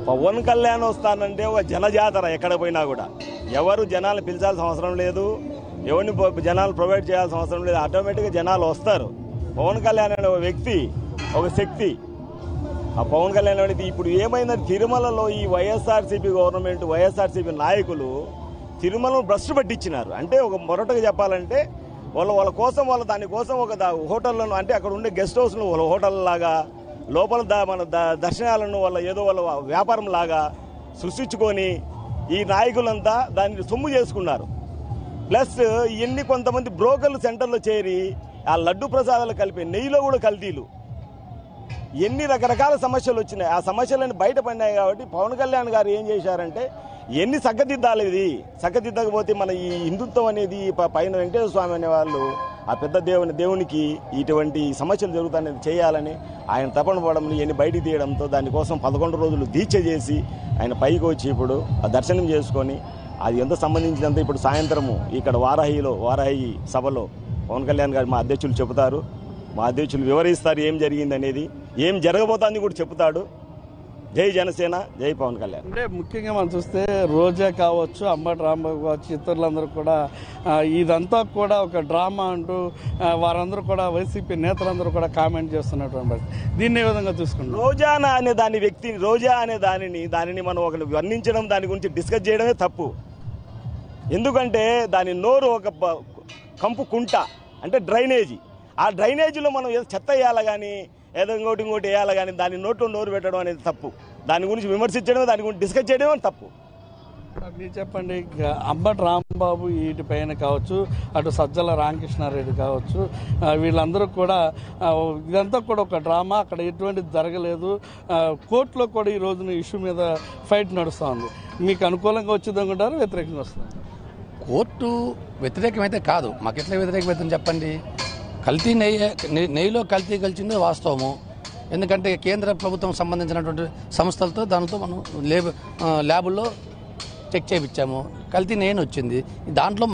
పవన్ కళ్యాణ్ వస్తానంటే ఒక జనజాతర ఎక్కడ పోయినా కూడా ఎవరు జనాలు పిలిచాల్సిన అవసరం లేదు ఎవరిని ప- జనాలు ప్రొవైడ్ చేయాల్సిన అవసరం లేదు ఆటోమేటిక్గా జనాలు వస్తారు పవన్ కళ్యాణ్ అనే ఒక వ్యక్తి ఒక శక్తి ఆ పవన్ కళ్యాణ్ అనేది ఇప్పుడు ఏమైందంటే తిరుమలలో ఈ వైఎస్ఆర్సీపీ గవర్నమెంట్ వైఎస్ఆర్సీపీ నాయకులు తిరుమలను భ్రష్టు పట్టించినారు అంటే ఒక మొరటగా చెప్పాలంటే వాళ్ళ వాళ్ళ కోసం వాళ్ళ దానికోసం ఒక దా- హోటళ్లను అంటే అక్కడ ఉండే గెస్ట్ హౌస్ను వాళ్ళ హోటల్ లాగా లోపల దా మన ద- దర్శనాలను వాళ్ళ ఏదో వాళ్ళ వ్యాపారం లాగా సృష్టించుకొని ఈ నాయకులంతా దాన్ని సొమ్ము చేసుకున్నారు ప్లస్ ఇవన్నీ కొంతమంది బ్రోకర్లు సెంటర్లో చేరి ఆ లడ్డు ప్రసాదాలు కలిపి నెయ్యిలో కూడా కల్తీలు ఎన్ని రకరకాల సమస్యలు వచ్చినాయి ఆ సమస్యలన్నీ బయటపడినాయి కాబట్టి పవన్ కళ్యాణ్ గారు ఏం చేశారంటే ఎన్ని చక్కదిద్దాలి ఇది చక్కదిద్దకపోతే మన ఈ హిందుత్వం అనేది ప- పైన వెంకటేశ్వర స్వామి అనే వాళ్ళు ఆ పెద్ద దేవుని దేవునికి ఇటువంటి సమస్యలు జరుగుతాయని చేయాలని ఆయన తపన పడడం ఇవన్నీ బయటికి తీయడంతో దానికోసం పదకొండు రోజులు దీక్ష చేసి ఆయన పైకి వచ్చి ఇప్పుడు ఆ దర్శనం చేసుకొని అది ఎంత సంబంధించినంత ఇప్పుడు సాయంత్రము ఇక్కడ వారాహిలో వారాహి సభలో పవన్ కళ్యాణ్ గారు మా అధ్యక్షులు చెబుతారు మా అధ్యక్షులు వివరిస్తారు ఏం జరిగింది అనేది ఏం జరగబోతోంది కూడా చెప్తాడు జై జనసేన జై పవన్ కళ్యాణ్ అంటే ముఖ్యంగా మనం చూస్తే రోజా కావచ్చు అంబటి రాంబాబు కావచ్చు ఇతరులందరూ కూడా ఆ, ఇదంతా కూడా ఒక డ్రామా అంటూ ఆ, వారందరూ కూడా వైసీపీ నేతలందరూ కూడా కామెంట్ చేస్తున్నటువంటి పరిస్థితి. దీన్ని ఏ విధంగా చూసుకుంటారు రోజానా అనే దాని వ్యక్తిని రోజా అనే దానిని దానిని మనం ఒకరు వర్ణించడం దాని గురించి డిస్కస్ చేయడమే తప్పు ఎందుకంటే దాని నోరు ఒక ప- కంపు కుంట అంటే డ్రైనేజీ ఆ డ్రైనేజీలో మనం ఏదో చెత్త వేయాలి కానీ ఏదో ఇంకోటి ఇంకోటి వేయాలి కానీ దాని నోట్లో నోరు పెట్టడం అనేది తప్పు దాని గురించి విమర్శించడం దాని గురించి డిస్కస్ చేయడం తప్పు మీరు చెప్పండి ఇక అంబటి రాంబాబు వీటిపైన కావచ్చు అటు సజ్జల రామకృష్ణారెడ్డి కావచ్చు ఆ, వీళ్ళందరూ కూడా ఆ, ఇదంతా కూడా ఒక డ్రామా అక్కడ ఎటువంటి జరగలేదు ఆ, కోర్టులో కూడా ఈ రోజున ఇష్యూ మీద ఫైట్ నడుస్తూ ఉంది మీకు అనుకూలంగా వచ్చింది అనుకుంటారు వ్యతిరేకంగా వస్తుంది కోర్టు వ్యతిరేకమైతే కాదు మాకు ఎట్లా వ్యతిరేకమైతే చెప్పండి కల్తీ నెయ్యి నెయ్యి- నెయ్యిలో కల్తీ కలిసింది వాస్తవము ఎందుకంటే కేంద్ర ప్రభుత్వం సంబంధించినటువంటి సంస్థలతో దానితో మనం లేబ్ ఆ, ల్యాబుల్లో చెక్ చేయించాము కల్తీ నెయ్యి వచ్చింది దాంట్లో